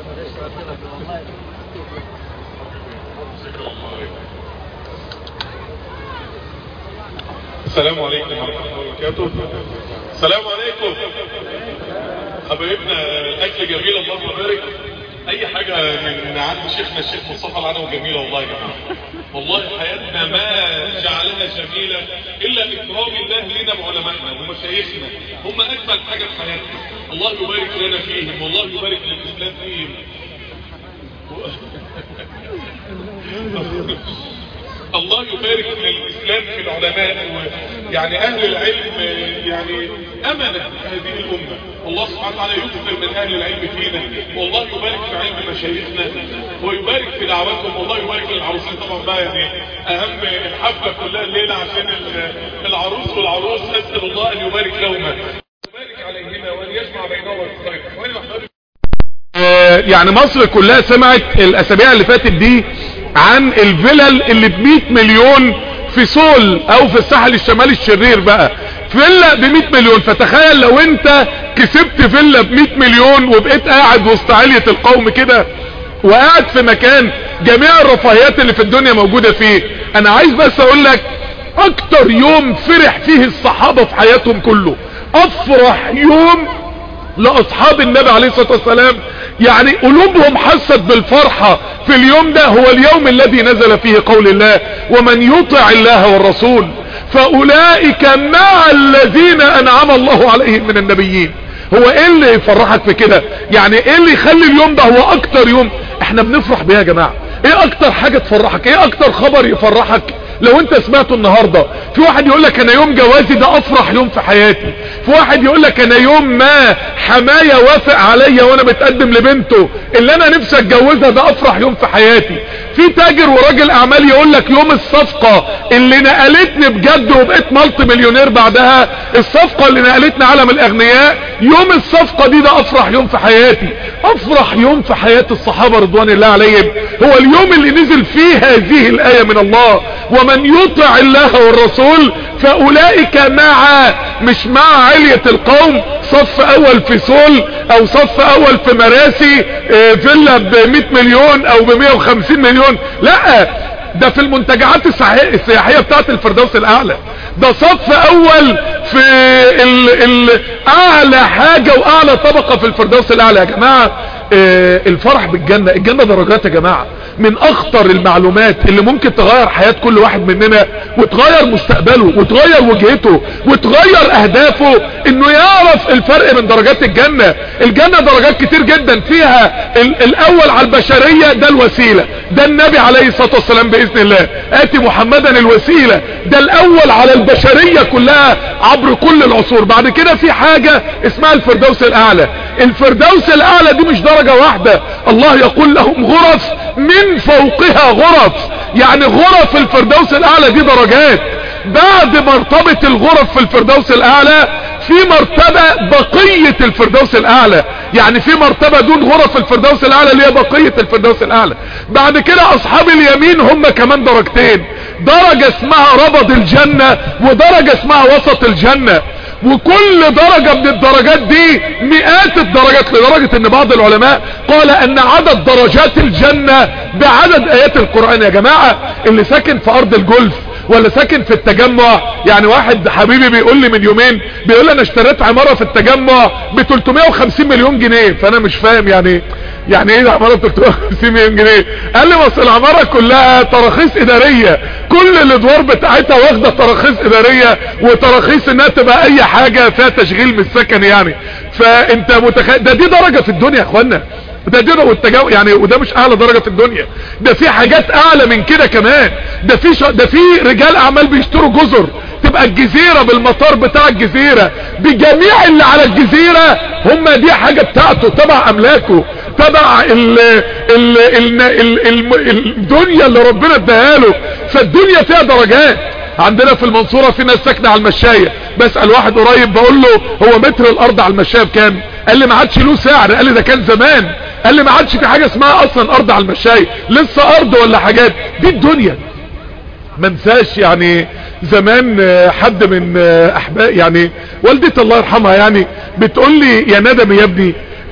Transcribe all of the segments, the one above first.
السلام عليكم ورحمة الله وبركاته السلام عليكم حبايبنا الاكل جميل اللهم بارك اي حاجة من عند شيخنا الشيخ مصطفى العنو جميلة والله يا جماعة والله حياتنا ما جعلها جميلة الا اكرام الله لنا بعلمائنا ومشايخنا هم اجمل حاجة في حياتنا الله يبارك لنا فيهم والله يبارك للاسلام فيهم الله يبارك للإسلام في العلماء يعني أهل العلم يعني أمنة هذه الأمة والله سبحانه وتعالى يكثر من أهل العلم فينا والله يبارك في علم مشايخنا ويبارك في دعواتهم والله يبارك للعروسين طبعا بقى يعني أهم الحفلة كلها الليلة عشان العروس والعروس أسأل الله أن يبارك لهما يبارك عليهما وأن يجمع بينهما في الخير يعني مصر كلها سمعت الاسابيع اللي فاتت دي عن الفلل اللي ب 100 مليون في سول او في الساحل الشمالي الشرير بقى فيلا ب 100 مليون فتخيل لو انت كسبت فيلا ب 100 مليون وبقيت قاعد وسط علية القوم كده وقاعد في مكان جميع الرفاهيات اللي في الدنيا موجودة فيه انا عايز بس اقول لك اكتر يوم فرح فيه الصحابة في حياتهم كله افرح يوم لاصحاب النبي عليه الصلاة والسلام يعني قلوبهم حست بالفرحة في اليوم ده هو اليوم الذي نزل فيه قول الله ومن يطع الله والرسول فاولئك مع الذين انعم الله عليهم من النبيين هو ايه اللي يفرحك في كده يعني ايه اللي يخلي اليوم ده هو اكتر يوم احنا بنفرح بيه يا جماعة ايه اكتر حاجة تفرحك ايه اكتر خبر يفرحك لو انت سمعته النهاردة في واحد يقول لك انا يوم جوازي ده افرح يوم في حياتي في واحد يقول لك انا يوم ما حماية وافق عليا وانا متقدم لبنته اللي انا نفسي اتجوزها ده افرح يوم في حياتي في تاجر وراجل اعمال يقول لك يوم الصفقة اللي نقلتني بجد وبقيت مالتي مليونير بعدها الصفقة اللي نقلتني عالم الاغنياء يوم الصفقة دي ده افرح يوم في حياتي افرح يوم في حياة الصحابة رضوان الله عليهم هو اليوم اللي نزل فيه هذه الاية من الله ومن يطع الله والرسول فاولئك مع مش مع علية القوم صف اول في سول او صف اول في مراسي اه فيلا ب 100 مليون او ب 150 مليون لا ده في المنتجعات السياحية بتاعت الفردوس الاعلى ده صف اول في ال ال اعلى حاجة واعلى طبقة في الفردوس الاعلى يا جماعة اه الفرح بالجنة الجنة درجات يا جماعة من اخطر المعلومات اللي ممكن تغير حياة كل واحد مننا وتغير مستقبله وتغير وجهته وتغير اهدافه انه يعرف الفرق من درجات الجنة الجنة درجات كتير جدا فيها ال الاول على البشرية ده الوسيلة ده النبي عليه الصلاة والسلام باذن الله اتي محمدا الوسيلة ده الاول على البشرية كلها عبر كل العصور بعد كده في حاجة اسمها الفردوس الاعلى الفردوس الاعلى دي مش درجة واحدة الله يقول لهم غرف من فوقها غرف يعني غرف الفردوس الاعلى دي درجات بعد مرتبة الغرف في الفردوس الاعلى في مرتبة بقية الفردوس الاعلى يعني في مرتبة دون غرف الفردوس الاعلى اللي هي بقية الفردوس الاعلى بعد كده اصحاب اليمين هم كمان درجتين درجة اسمها ربض الجنة ودرجة اسمها وسط الجنة وكل درجة من الدرجات دي مئات الدرجات لدرجة ان بعض العلماء قال ان عدد درجات الجنة بعدد ايات القرآن يا جماعة اللي ساكن في ارض الجولف ولا ساكن في التجمع يعني واحد حبيبي بيقول لي من يومين بيقول لي انا اشتريت عمارة في التجمع ب 350 مليون جنيه فانا مش فاهم يعني يعني ايه عمارة ب 350 مليون جنيه قال لي بس العمارة كلها تراخيص ادارية كل الادوار بتاعتها واخدة تراخيص ادارية وتراخيص انها تبقى اي حاجة فيها تشغيل من السكن يعني فانت متخيل ده دي درجة في الدنيا يا اخوانا ده دي والتجاو يعني وده مش اعلى درجة في الدنيا ده في حاجات اعلى من كده كمان ده في شو... ده في رجال اعمال بيشتروا جزر تبقى الجزيرة بالمطار بتاع الجزيرة بجميع اللي على الجزيرة هم دي حاجة بتاعته تبع املاكه تبع ال ال ال ال ال الدنيا اللي ربنا اداها له فالدنيا فيها درجات عندنا في المنصورة في ناس ساكنة على المشاية بسأل واحد قريب بقول له هو متر الارض على المشاية بكام قال لي ما عادش له سعر قال لي ده كان زمان قال لي ما عادش في حاجة اسمها اصلا ارض على المشاية لسه ارض ولا حاجات دي الدنيا منساش يعني زمان حد من احباب يعني والدتي الله يرحمها يعني بتقول لي يا ندم يا ابني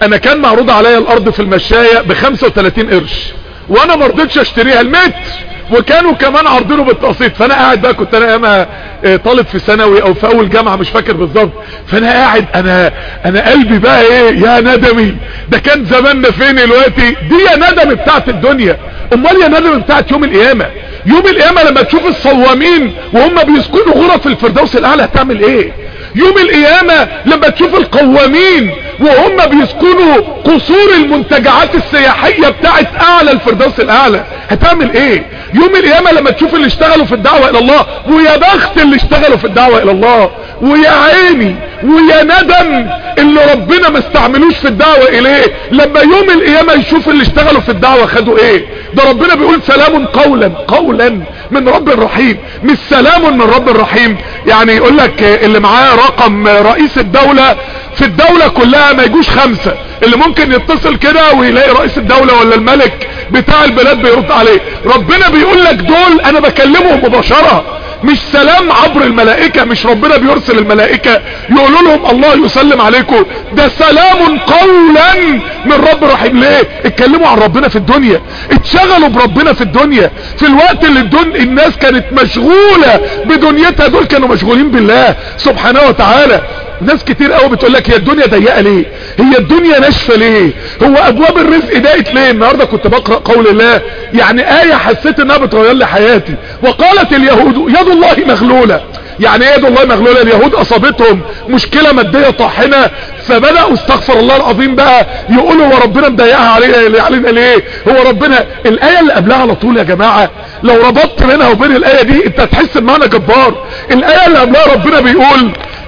انا كان معروض عليا الارض في المشاية ب 35 قرش وانا ما رضيتش اشتريها المتر وكانوا كمان عارضينه بالتقسيط فانا قاعد بقى كنت انا اما طالب في ثانوي او في اول جامعه مش فاكر بالظبط فانا قاعد انا انا قلبي بقى ايه يا ندمي ده كان زماننا فين دلوقتي دي يا ندم بتاعت الدنيا امال يا ندم بتاعت يوم القيامه يوم القيامه لما تشوف الصوامين وهم بيسكنوا غرف الفردوس الاعلى هتعمل ايه يوم القيامة لما تشوف القوامين وهم بيسكنوا قصور المنتجعات السياحية بتاعت اعلى الفردوس الاعلى هتعمل ايه يوم القيامة لما تشوف اللي اشتغلوا في الدعوة الى الله ويا بخت اللي اشتغلوا في الدعوة الى الله ويا عيني ويا ندم اللي ربنا ما استعملوش في الدعوة اليه لما يوم القيامة يشوف اللي اشتغلوا في الدعوة خدوا ايه ده ربنا بيقول سلام قولا قولا من رب رحيم مش سلام من رب رحيم يعني يقول لك اللي معاه رقم رئيس الدولة في الدولة كلها ما يجوش خمسة اللي ممكن يتصل كده ويلاقي رئيس الدولة ولا الملك بتاع البلاد بيرد عليه ربنا بيقول لك دول انا بكلمهم مباشرة مش سلام عبر الملائكة مش ربنا بيرسل الملائكة يقولوا لهم الله يسلم عليكم ده سلام قولا من رب رحيم ليه اتكلموا عن ربنا في الدنيا اتشغلوا بربنا في الدنيا في الوقت اللي الدن... الناس كانت مشغولة بدنيتها دول كانوا مشغولين بالله سبحانه وتعالى ناس كتير قوي بتقول لك هي الدنيا ضيقه ليه هي الدنيا ناشفه ليه هو ابواب الرزق ضاقت ليه النهارده كنت بقرا قول الله يعني ايه حسيت انها بتغير لي حياتي وقالت اليهود يد الله مغلوله يعني ايه يد الله مغلوله اليهود اصابتهم مشكله ماديه طاحنه فبداوا استغفر الله العظيم بقى يقولوا هو ربنا مضايقها علينا علينا ليه هو ربنا الايه اللي قبلها على طول يا جماعه لو ربطت بينها وبين الايه دي انت هتحس بمعنى جبار الايه اللي قبلها ربنا بيقول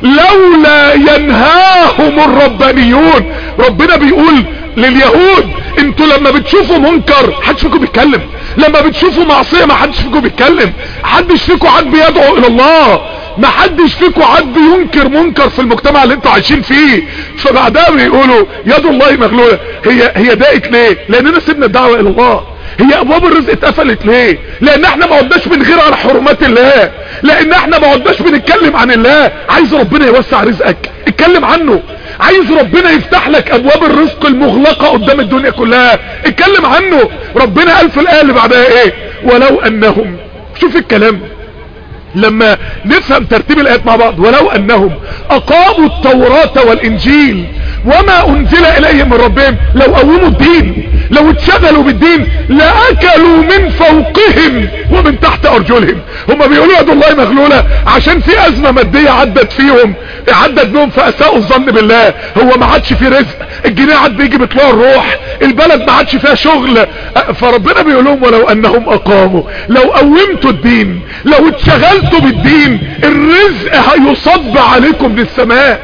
لولا ينهاهم الربانيون ربنا بيقول لليهود انتوا لما بتشوفوا منكر حدش فيكم بيتكلم لما بتشوفوا معصية ما حدش فيكم بيتكلم حدش فيكم عاد بيدعو الى الله ما حدش فيكم عاد بينكر منكر في المجتمع اللي انتوا عايشين فيه فبعدها بيقولوا يد الله مغلولة هي هي ضاقت ليه لاننا سيبنا الدعوة الى الله هي ابواب الرزق اتقفلت ليه لان احنا ما عدناش بنغير على حرمات الله لان احنا ما عدناش بنتكلم عن الله عايز ربنا يوسع رزقك اتكلم عنه عايز ربنا يفتح لك ابواب الرزق المغلقة قدام الدنيا كلها اتكلم عنه ربنا قال في الايه اللي بعدها ايه ولو انهم شوف الكلام لما نفهم ترتيب الايات مع بعض ولو انهم اقاموا التوراة والانجيل وما انزل اليهم من ربهم لو قوموا الدين لو اتشغلوا بالدين لاكلوا من فوقهم ومن تحت ارجلهم هم بيقولوا يد الله مغلولة عشان في ازمة مادية عدت فيهم عدت بهم فاساءوا الظن بالله هو ما عادش في رزق الجنيه عاد بيجي بطلوع الروح البلد ما عادش فيها شغل فربنا بيقول لهم ولو انهم اقاموا لو قومتوا الدين لو اتشغلتوا بالدين الرزق هيصب عليكم من السماء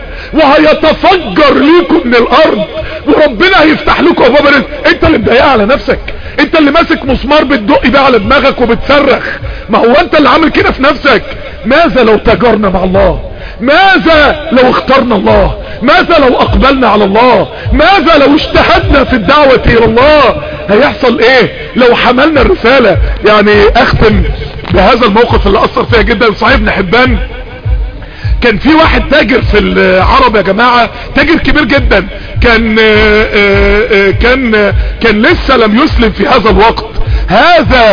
وهيتفجر ليكم من الارض وربنا هيفتح لكم ابواب الرزق انت اللي مضايقها على نفسك انت اللي ماسك مسمار بتدق بيه على دماغك وبتصرخ ما هو انت اللي عامل كده في نفسك ماذا لو تجرنا مع الله ماذا لو اخترنا الله ماذا لو اقبلنا على الله ماذا لو اجتهدنا في الدعوة الى الله هيحصل ايه لو حملنا الرسالة يعني اختم بهذا الموقف اللي اثر فيها جدا صحيح ابن حبان كان في واحد تاجر في العرب يا جماعة تاجر كبير جدا كان كان كان لسه لم يسلم في هذا الوقت هذا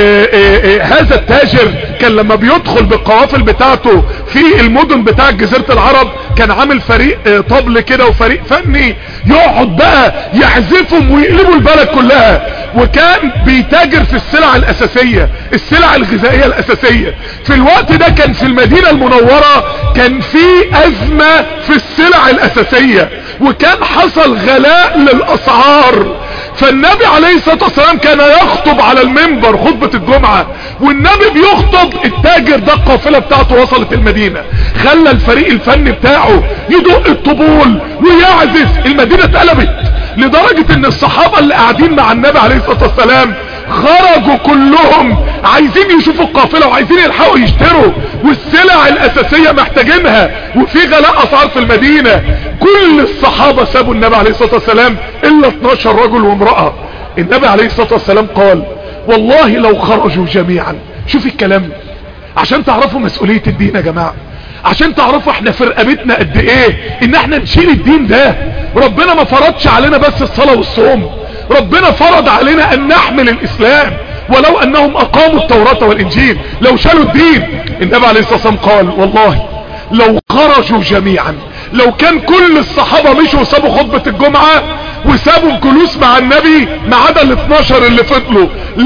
هذا التاجر كان لما بيدخل بالقوافل بتاعته في المدن بتاع جزيرة العرب كان عامل فريق طبل كده وفريق فني يقعد بقى يعزفهم ويقلبوا البلد كلها وكان بيتاجر في السلع الاساسية السلع الغذائية الاساسية في الوقت ده كان في المدينة المنورة كان في ازمة في السلع الاساسية وكان حصل غلاء للاسعار فالنبي عليه الصلاة والسلام كان يخطب على المنبر خطبة الجمعة والنبي بيخطب التاجر ده القافلة بتاعته وصلت المدينة خلى الفريق الفني بتاعه يدق الطبول ويعزف المدينة اتقلبت لدرجة ان الصحابة اللي قاعدين مع النبي عليه الصلاة والسلام خرجوا كلهم عايزين يشوفوا القافلة وعايزين يلحقوا يشتروا والسلع الاساسية محتاجينها وفي غلاء اسعار في المدينة كل الصحابة سابوا النبي عليه الصلاة والسلام الا 12 رجل وامرأة النبي عليه الصلاة والسلام قال والله لو خرجوا جميعا شوف الكلام عشان تعرفوا مسؤولية الدين يا جماعة عشان تعرفوا احنا في رقبتنا قد ايه ان احنا نشيل الدين ده ربنا ما فرضش علينا بس الصلاة والصوم ربنا فرض علينا ان نحمل الاسلام ولو انهم اقاموا التوراة والانجيل لو شالوا الدين النبي عليه الصلاة والسلام قال والله لو خرجوا جميعا لو كان كل الصحابة مشوا وسابوا خطبة الجمعة وسابوا الجلوس مع النبي ما عدا ال 12 اللي فضلوا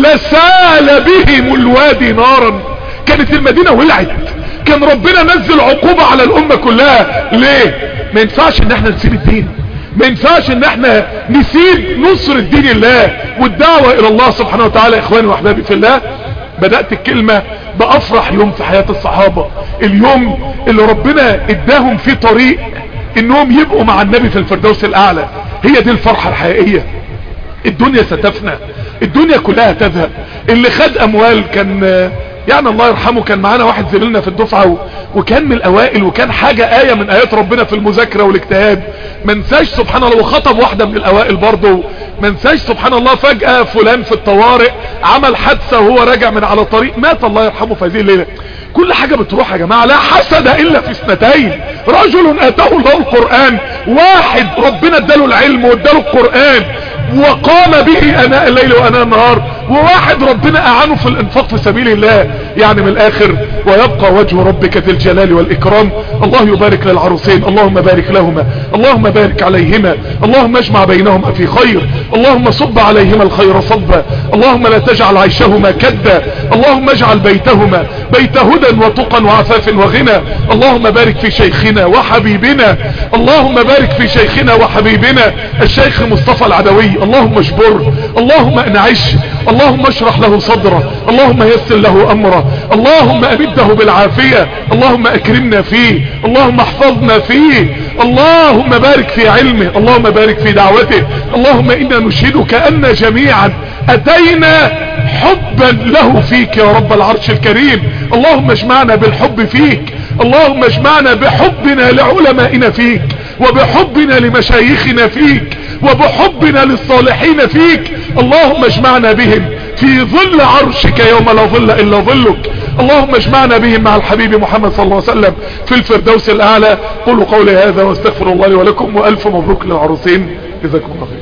لسال بهم الوادي نارا كانت المدينة ولعت كان ربنا نزل عقوبة على الامة كلها ليه ما ينفعش ان احنا نسيب الدين ما ينفعش ان احنا نسيب نصر الدين الله والدعوة الى الله سبحانه وتعالى اخواني واحبابي في الله بدأت الكلمة بافرح يوم في حياة الصحابة اليوم اللي ربنا اداهم فيه طريق انهم يبقوا مع النبي في الفردوس الاعلى هي دي الفرحة الحقيقية الدنيا ستفنى الدنيا كلها تذهب اللي خد اموال كان يعني الله يرحمه كان معانا واحد زميلنا في الدفعة وكان من الاوائل وكان حاجة اية من ايات ربنا في المذاكرة والاجتهاد ما نساش سبحان الله وخطب واحدة من الاوائل برضه ما نساش سبحان الله فجأة فلان في الطوارئ عمل حادثة وهو راجع من على طريق مات الله يرحمه في هذه الليلة كل حاجة بتروح يا جماعة لا حسد الا في اثنتين رجل اتاه الله القرآن واحد ربنا اداله العلم واداله القرآن وقام به اناء الليل واناء النهار وواحد ربنا اعانه في الانفاق في سبيل الله يعني من الاخر ويبقى وجه ربك ذي الجلال والاكرام الله يبارك للعروسين اللهم بارك لهما اللهم بارك عليهما اللهم اجمع بينهما في خير اللهم صب عليهما الخير صبا اللهم لا تجعل عيشهما كدا اللهم اجعل بيتهما بيت هدى وتقى وعفاف وغنى اللهم بارك في شيخنا وحبيبنا اللهم بارك في شيخنا وحبيبنا الشيخ مصطفى العدوي اللهم اجبره اللهم انعش اللهم اشرح له صدره اللهم يسر له امره اللهم امده بالعافية اللهم اكرمنا فيه اللهم احفظنا فيه اللهم بارك في علمه اللهم بارك في دعوته اللهم انا نشهدك ان جميعا اتينا حبا له فيك يا رب العرش الكريم اللهم اجمعنا بالحب فيك اللهم اجمعنا بحبنا لعلمائنا فيك وبحبنا لمشايخنا فيك وبحبنا للصالحين فيك اللهم اجمعنا بهم في ظل عرشك يوم لا ظل الا ظلك اللهم اجمعنا بهم مع الحبيب محمد صلى الله عليه وسلم في الفردوس الاعلى قولوا قولي هذا واستغفر الله لي ولكم والف مبروك للعروسين جزاكم الله خير